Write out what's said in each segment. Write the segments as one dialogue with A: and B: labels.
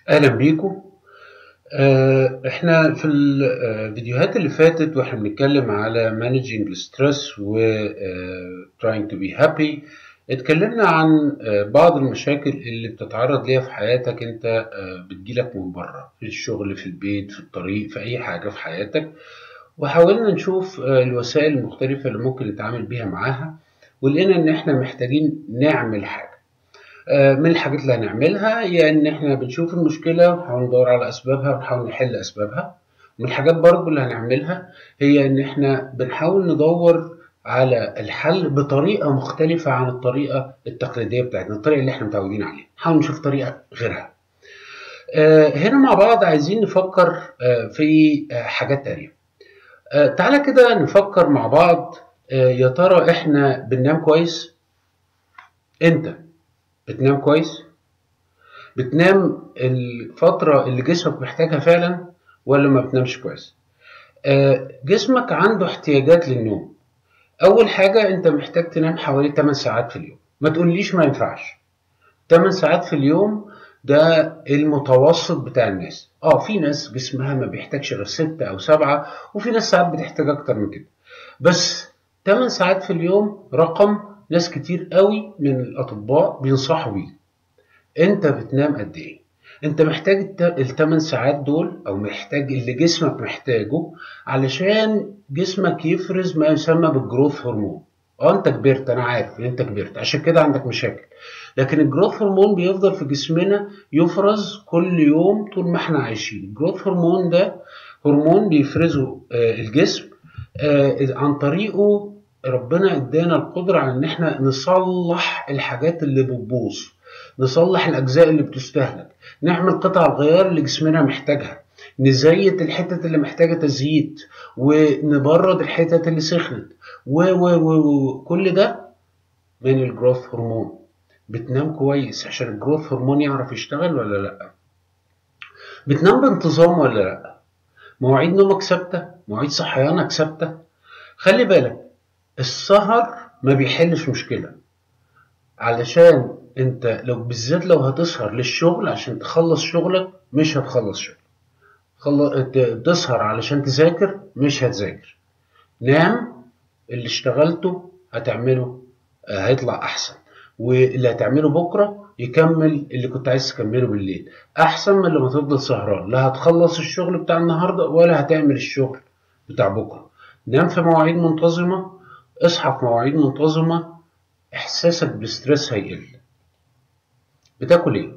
A: اهلا بيكم آه، احنا في الفيديوهات اللي فاتت واحنا بنتكلم على managing الستريس و آه، trying to be happy اتكلمنا عن آه، بعض المشاكل اللي بتتعرض ليها في حياتك انت آه، بتجيلك من بره في الشغل في البيت في الطريق في اي حاجة في حياتك وحاولنا نشوف آه، الوسائل المختلفة اللي ممكن نتعامل بيها معاها ولقينا ان احنا محتاجين نعمل حاجة آه، من الحاجات اللي هنعملها هي ان احنا بنشوف المشكلة ونحاول ندور على اسبابها ونحاول نحل اسبابها من الحاجات برضو اللي هنعملها هي ان احنا بنحاول ندور على الحل بطريقة مختلفة عن الطريقة التقليدية بتاعتنا الطريقة اللي احنا متعودين عليها نحاول نشوف طريقة غيرها آه، هنا مع بعض عايزين نفكر آه، في آه، حاجات تانية آه، تعالى كده نفكر مع بعض آه، يا ترى احنا بننام كويس انت بتنام كويس بتنام الفترة اللي جسمك محتاجها فعلا ولا ما بتنامش كويس آه، جسمك عنده احتياجات للنوم اول حاجة انت محتاج تنام حوالي 8 ساعات في اليوم ما تقوليش ما ينفعش 8 ساعات في اليوم ده المتوسط بتاع الناس اه في ناس جسمها ما بيحتاجش غير 6 او 7 وفي ناس ساعات بتحتاج اكتر من كده بس 8 ساعات في اليوم رقم ناس كتير قوي من الاطباء بينصحوا بيه انت بتنام قد ايه انت محتاج الثمان ساعات دول او محتاج اللي جسمك محتاجه علشان جسمك يفرز ما يسمى بالجروث هرمون اه انت كبرت انا عارف ان انت كبرت عشان كده عندك مشاكل لكن الجروث هرمون بيفضل في جسمنا يفرز كل يوم طول ما احنا عايشين الجروث هرمون ده هرمون بيفرزه آه، الجسم آه، عن طريقه ربنا ادانا القدرة على ان احنا نصلح الحاجات اللي بتبوظ نصلح الاجزاء اللي بتستهلك نعمل قطع الغيار اللي جسمنا محتاجها نزيت الحتت اللي محتاجة تزييت ونبرد الحتت اللي سخنت و و و و كل ده من الجروث هرمون بتنام كويس عشان الجروث هرمون يعرف يشتغل ولا لا بتنام بانتظام ولا لا مواعيد نومك ثابته مواعيد صحيانك ثابته خلي بالك السهر ما بيحلش مشكله علشان انت لو بالذات لو هتسهر للشغل عشان تخلص شغلك مش هتخلص شغل خل... ت- تسهر علشان تذاكر مش هتذاكر نام اللي اشتغلته هتعمله آه، هيطلع احسن واللي هتعمله بكره يكمل اللي كنت عايز تكمله بالليل احسن من لما تفضل سهران لا هتخلص الشغل بتاع النهارده ولا هتعمل الشغل بتاع بكره نام في مواعيد منتظمه اصحى في مواعيد منتظمه احساسك بالستريس هيقل بتاكل ايه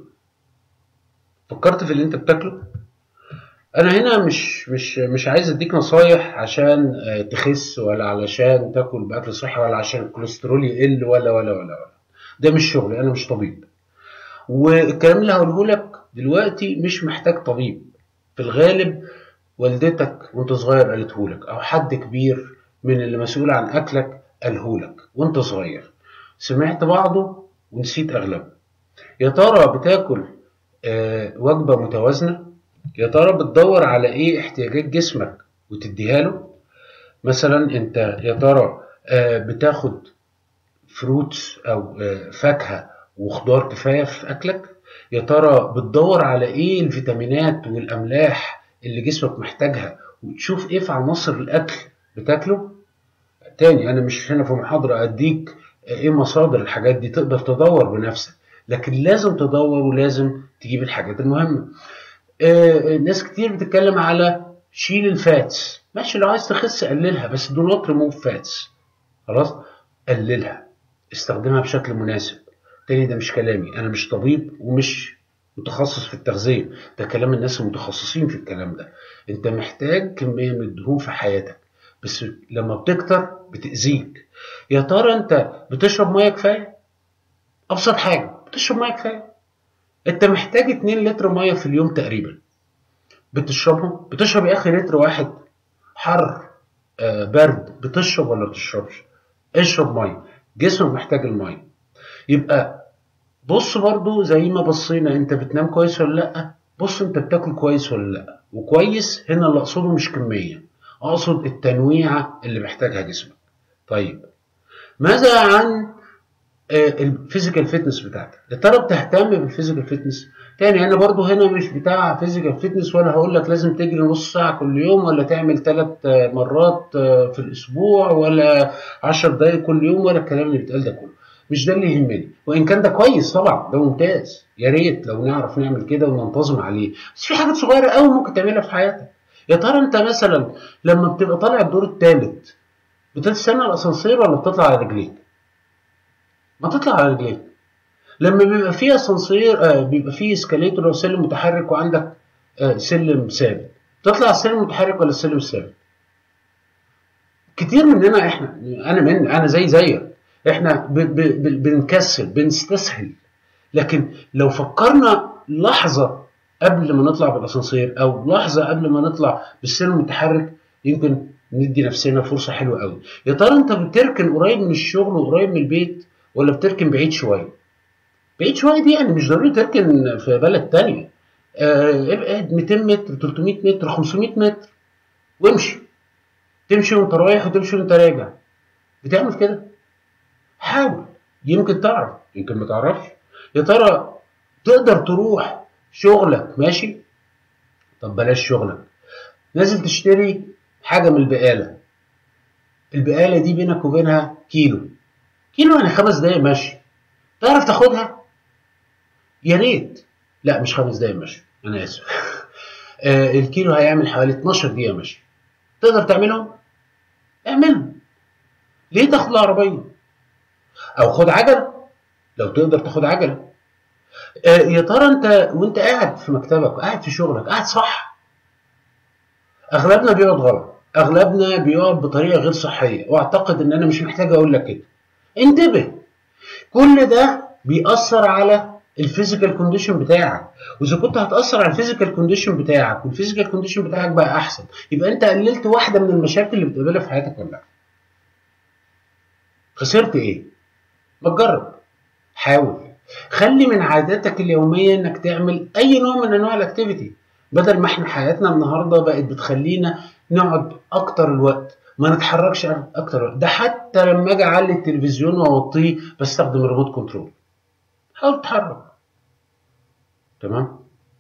A: فكرت في اللي انت بتاكله انا هنا مش مش مش عايز اديك نصايح عشان آه، تخس ولا علشان تاكل باكل صحي ولا عشان الكوليسترول يقل ولا ولا ولا ولا ده مش شغلي انا مش طبيب والكلام اللي هقوله لك دلوقتي مش محتاج طبيب في الغالب والدتك وانت صغير قالته لك او حد كبير من اللي مسؤول عن اكلك قاله لك وانت صغير سمعت بعضه ونسيت اغلبه يا ترى بتاكل آه، وجبة متوازنة يا ترى بتدور على ايه احتياجات جسمك وتديها له مثلا انت يا ترى آه، بتاخد فروتس او آه، فاكهة وخضار كفاية في اكلك يا ترى بتدور على ايه الفيتامينات والاملاح اللي جسمك محتاجها وتشوف ايه في عناصر الاكل بتاكله تاني انا مش هنا في محاضرة اديك ايه مصادر الحاجات دي تقدر تدور بنفسك لكن لازم تدور ولازم تجيب الحاجات المهمة آه، ناس كتير بتتكلم على شيل الفاتس ماشي لو عايز تخس قللها بس دو نوت ريموف فاتس خلاص قللها استخدمها بشكل مناسب تاني ده مش كلامي انا مش طبيب ومش متخصص في التغذية ده كلام الناس المتخصصين في الكلام ده انت محتاج كمية من الدهون في حياتك بس لما بتكتر بتأذيك يا ترى انت بتشرب ميه كفاية ابسط حاجة بتشرب ميه كفاية انت محتاج 2 لتر ميه في اليوم تقريبا بتشربهم بتشرب يا اخي لتر واحد حر آه برد بتشرب ولا بتشربش اشرب ميه جسمك محتاج الميه يبقى بص برضو زي ما بصينا انت بتنام كويس ولا لا بص انت بتاكل كويس ولا لا وكويس هنا اللي اقصده مش كميه اقصد التنويعه اللي محتاجها جسمك طيب ماذا عن الفيزيكال فيتنس بتاعتك يا ترى بتهتم بالفيزيكال فيتنس تاني انا برضو هنا مش بتاع فيزيكال فيتنس ولا هقول لك لازم تجري نص ساعه كل يوم ولا تعمل ثلاث مرات في الاسبوع ولا 10 دقائق كل يوم ولا الكلام اللي بيتقال ده كله مش ده اللي يهمني وان كان ده كويس طبعا ده ممتاز يا ريت لو نعرف نعمل كده وننتظم عليه بس في حاجات صغيره قوي ممكن تعملها في حياتك يا ترى انت مثلا لما بتبقى طالع الدور الثالث بتستنى الاسانسير ولا بتطلع على رجليك ما تطلع على رجليك لما بيبقى فيه اسانسير آه بيبقى فيه اسكاليتور او سلم متحرك وعندك آه سلم ثابت تطلع السلم المتحرك ولا السلم الثابت كتير مننا احنا انا من انا زي زيك احنا ب ب ب بنكسل بنستسهل لكن لو فكرنا لحظه قبل ما نطلع بالاسانسير او لحظه قبل ما نطلع بالسلم المتحرك يمكن ندي نفسنا فرصه حلوه قوي يا ترى انت بتركن قريب من الشغل وقريب من البيت ولا بتركن بعيد شويه بعيد شويه دي يعني مش ضروري تركن في بلد تانية آه ابعد 200 متر 300 متر 500 متر وامشي تمشي وانت رايح وتمشي وانت راجع بتعمل كده حاول يمكن تعرف يمكن ما تعرفش يا ترى تقدر تروح شغلك ماشي طب بلاش شغلك نازل تشتري حاجه من البقاله البقاله دي بينك وبينها كيلو كيلو يعني خمس دقايق مشي تعرف تاخدها يا ريت لا مش خمس دقايق مشي انا اسف آه الكيلو هيعمل حوالي 12 دقيقه مشي تقدر تعملهم اعملهم ليه تاخد العربيه او خد عجله لو تقدر تاخد عجله آه يا ترى انت وانت قاعد في مكتبك قاعد في شغلك قاعد صح اغلبنا بيقعد غلط اغلبنا بيقعد بطريقه غير صحيه واعتقد ان انا مش محتاج اقول لك كده انتبه كل ده بيأثر على الفيزيكال كونديشن بتاعك واذا كنت هتأثر على الفيزيكال كونديشن بتاعك والفيزيكال كونديشن بتاعك بقى احسن يبقى انت قللت واحده من المشاكل اللي بتقابلها في حياتك ولا لا خسرت ايه ما تجرب حاول خلي من عاداتك اليوميه انك تعمل اي نوع من انواع الاكتيفيتي بدل ما احنا حياتنا النهارده بقت بتخلينا نقعد اكتر الوقت ما نتحركش اكتر الوقت ده حتى لما اجي اعلي التلفزيون واوطيه بستخدم الريموت كنترول حاول تتحرك تمام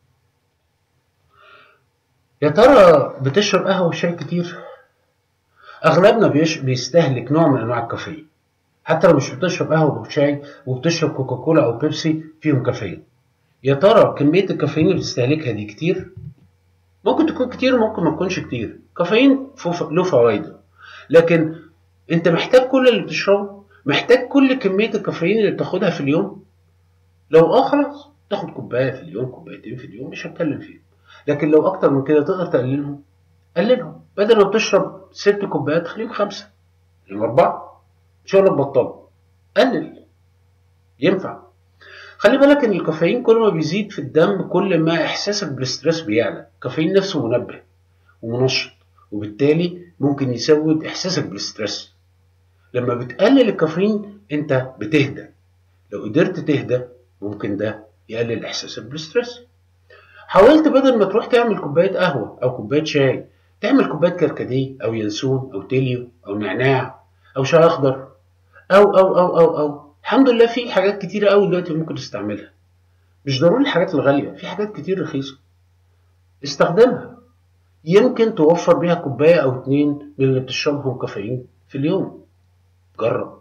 A: يا ترى بتشرب قهوه وشاي كتير اغلبنا بيش بيستهلك نوع من انواع الكافيين حتى لو مش بتشرب قهوه وشاي وبتشرب كوكاكولا او بيبسي فيهم كافيين يا ترى كميه الكافيين اللي بتستهلكها دي كتير ممكن تكون كتير وممكن ما تكونش كتير كافيين له فوائده لكن انت محتاج كل اللي بتشربه محتاج كل كميه الكافيين اللي بتاخدها في اليوم لو اه خلاص تاخد كوبايه في اليوم كوبايتين في اليوم مش هتكلم فيهم لكن لو اكتر من كده تقدر تقللهم قللهم بدل ما بتشرب ست كوبايات خليهم خمسه خليهم اربعه مش هقول لك بطل قلل ينفع خلي بالك ان الكافيين كل ما بيزيد في الدم كل ما احساسك بالستريس بيعلى الكافيين نفسه منبه ومنشط وبالتالي ممكن يزود احساسك بالستريس لما بتقلل الكافيين انت بتهدى لو قدرت تهدى ممكن ده يقلل احساسك بالستريس حاولت بدل ما تروح تعمل كوبايه قهوه او كوبايه شاي تعمل كوبايه كركديه او ينسون او تيليو او نعناع او شاي اخضر او او او او او الحمد لله في حاجات كتيره قوي دلوقتي ممكن تستعملها مش ضروري الحاجات الغاليه في حاجات كتير رخيصه استخدمها يمكن توفر بيها كوبايه او اتنين من اللي بتشربهم كافيين في اليوم جرب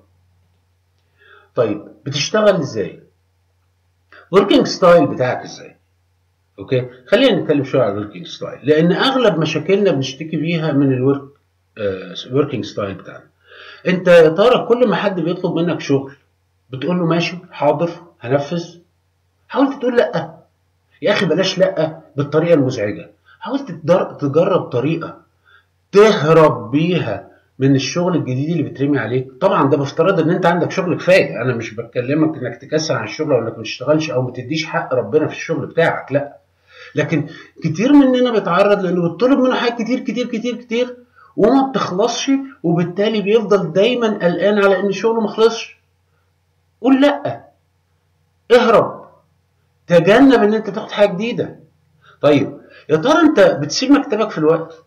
A: طيب بتشتغل ازاي وركينج ستايل بتاعك ازاي اوكي خلينا نتكلم شويه على الوركينج ستايل لان اغلب مشاكلنا بنشتكي بيها من الورك وركينج ستايل بتاعنا انت يا ترى كل ما حد بيطلب منك شغل بتقول له ماشي حاضر هنفذ حاولت تقول لا يا اخي بلاش لا بالطريقه المزعجه حاولت تجرب طريقه تهرب بيها من الشغل الجديد اللي بيترمي عليك طبعا ده بافتراض ان انت عندك شغل كفايه انا مش بكلمك انك تكسر عن الشغل او انك ما تشتغلش او ما تديش حق ربنا في الشغل بتاعك لا لكن كتير مننا بيتعرض لانه بيطلب منه حاجات كتير كتير كتير كتير وما بتخلصش وبالتالي بيفضل دايما قلقان على ان شغله ما خلصش قول لا اهرب تجنب ان انت تاخد حاجه جديده طيب يا ترى انت بتسيب مكتبك في الوقت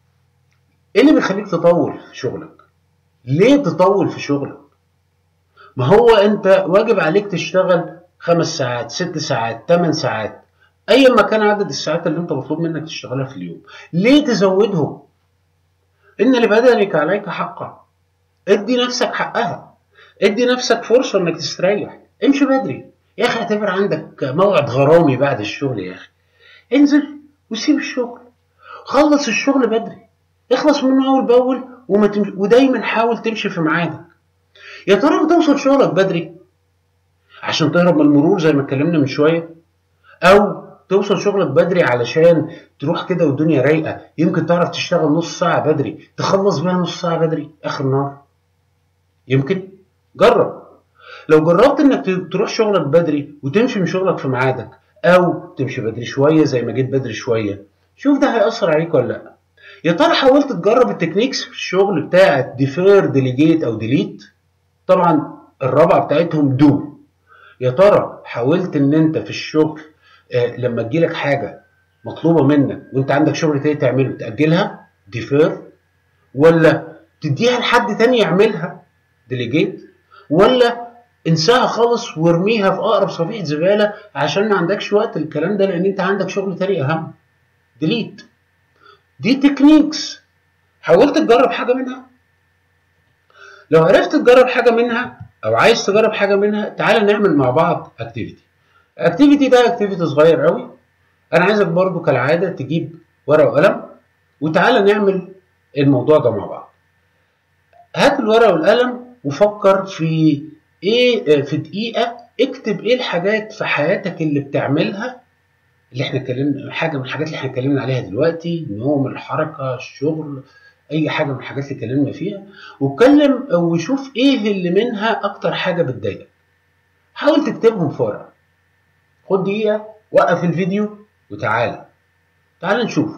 A: ايه اللي بيخليك تطول في شغلك ليه تطول في شغلك ما هو انت واجب عليك تشتغل خمس ساعات ست ساعات ثمان ساعات ايا ما كان عدد الساعات اللي انت مطلوب منك تشتغلها في اليوم ليه تزودهم ان لبدنك عليك حقا ادي نفسك حقها ادي نفسك فرصه انك تستريح امشي بدري يا اخي اعتبر عندك موعد غرامي بعد الشغل يا اخي انزل وسيب الشغل خلص الشغل بدري اخلص منه اول باول وما تمش... ودايما حاول تمشي في ميعادك يا ترى بتوصل شغلك بدري عشان تهرب من المرور زي ما اتكلمنا من شويه او توصل شغلك بدري علشان تروح كده والدنيا رايقه يمكن تعرف تشتغل نص ساعه بدري تخلص بيها نص ساعه بدري اخر النهار يمكن جرب لو جربت انك تروح شغلك بدري وتمشي من شغلك في ميعادك او تمشي بدري شويه زي ما جيت بدري شويه شوف ده هيأثر عليك ولا لا يا ترى حاولت تجرب التكنيكس في الشغل بتاعت ديفير ديليجيت او ديليت طبعا الرابعه بتاعتهم دو يا ترى حاولت ان انت في الشغل آه لما تجيلك حاجه مطلوبه منك وانت عندك شغل تاني تعمله تاجلها ديفير ولا تديها لحد تاني يعملها ديليجيت ولا انساها خالص وارميها في اقرب صفيحه زباله عشان ما عندكش وقت الكلام ده لان انت عندك شغل تاني اهم ديليت دي تكنيكس حاولت تجرب حاجه منها لو عرفت تجرب حاجه منها او عايز تجرب حاجه منها تعالى نعمل مع بعض اكتيفيتي اكتيفيتي ده اكتيفيتي صغير قوي انا عايزك برضو كالعاده تجيب ورقه وقلم وتعالى نعمل الموضوع ده مع بعض هات الورقه والقلم وفكر في ايه في دقيقه اكتب ايه الحاجات في حياتك اللي بتعملها اللي احنا اتكلمنا حاجه من الحاجات اللي احنا اتكلمنا عليها دلوقتي النوم الحركه الشغل اي حاجه من الحاجات اللي اتكلمنا فيها واتكلم وشوف ايه اللي منها اكتر حاجه بتضايقك حاول تكتبهم في ورقه خد دقيقه وقف الفيديو وتعالى تعالى نشوف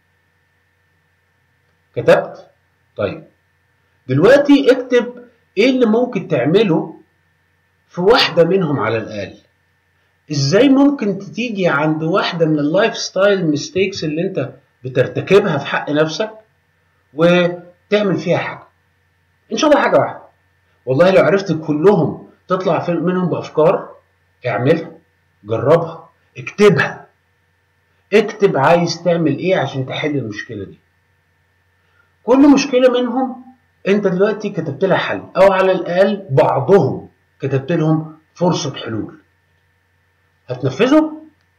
A: كتبت طيب دلوقتي اكتب ايه اللي ممكن تعمله في واحده منهم على الاقل ازاي ممكن تيجي عند واحده من اللايف ستايل ميستيكس اللي انت بترتكبها في حق نفسك وتعمل فيها حاجه ان شاء الله حاجه واحده والله لو عرفت كلهم تطلع منهم بافكار اعملها جربها اكتبها اكتب عايز تعمل ايه عشان تحل المشكله دي كل مشكله منهم انت دلوقتي كتبت لها حل او على الاقل بعضهم كتبت لهم فرصه حلول هتنفذه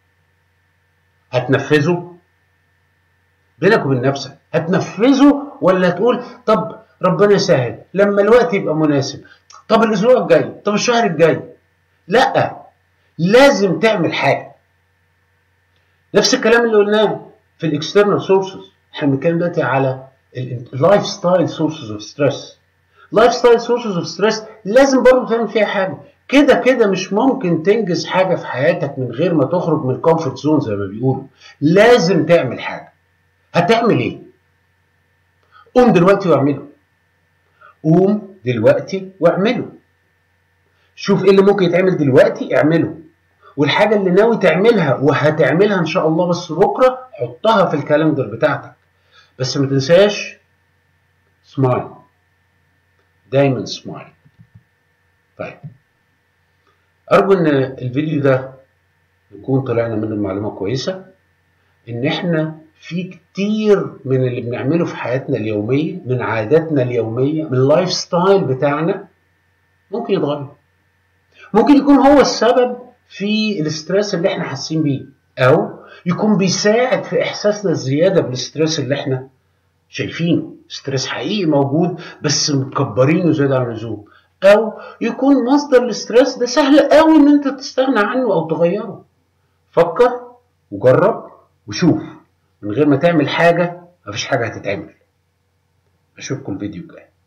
A: هتنفذه بينك وبين نفسك هتنفذه ولا تقول طب ربنا يسهل لما الوقت يبقى مناسب طب الاسبوع الجاي طب الشهر الجاي لا لازم تعمل حاجه نفس الكلام اللي قلناه في الاكسترنال سورسز احنا بنتكلم دلوقتي على اللايف ستايل سورسز اوف ستريس لايف ستايل سورسز اوف ستريس لازم برضه تعمل فيها حاجه كده كده مش ممكن تنجز حاجه في حياتك من غير ما تخرج من الكومفورت زون زي ما بيقولوا لازم تعمل حاجه هتعمل ايه قوم دلوقتي واعمله قوم دلوقتي واعمله شوف ايه اللي ممكن يتعمل دلوقتي اعمله والحاجه اللي ناوي تعملها وهتعملها ان شاء الله بس بكره حطها في الكالندر بتاعتك بس ما تنساش سمايل دايما سمايل طيب ارجو ان الفيديو ده نكون طلعنا منه معلومه كويسه ان احنا في كتير من اللي بنعمله في حياتنا اليوميه من عاداتنا اليوميه من اللايف ستايل بتاعنا ممكن يتغير ممكن يكون هو السبب في الاسترس اللي احنا حاسين بيه او يكون بيساعد في احساسنا الزياده بالاسترس اللي احنا شايفينه ستريس حقيقي موجود بس مكبرينه زياده عن اللزوم او يكون مصدر الاسترس ده سهل قوي ان انت تستغنى عنه او تغيره فكر وجرب وشوف من غير ما تعمل حاجه مفيش حاجه هتتعمل اشوفكم الفيديو الجاي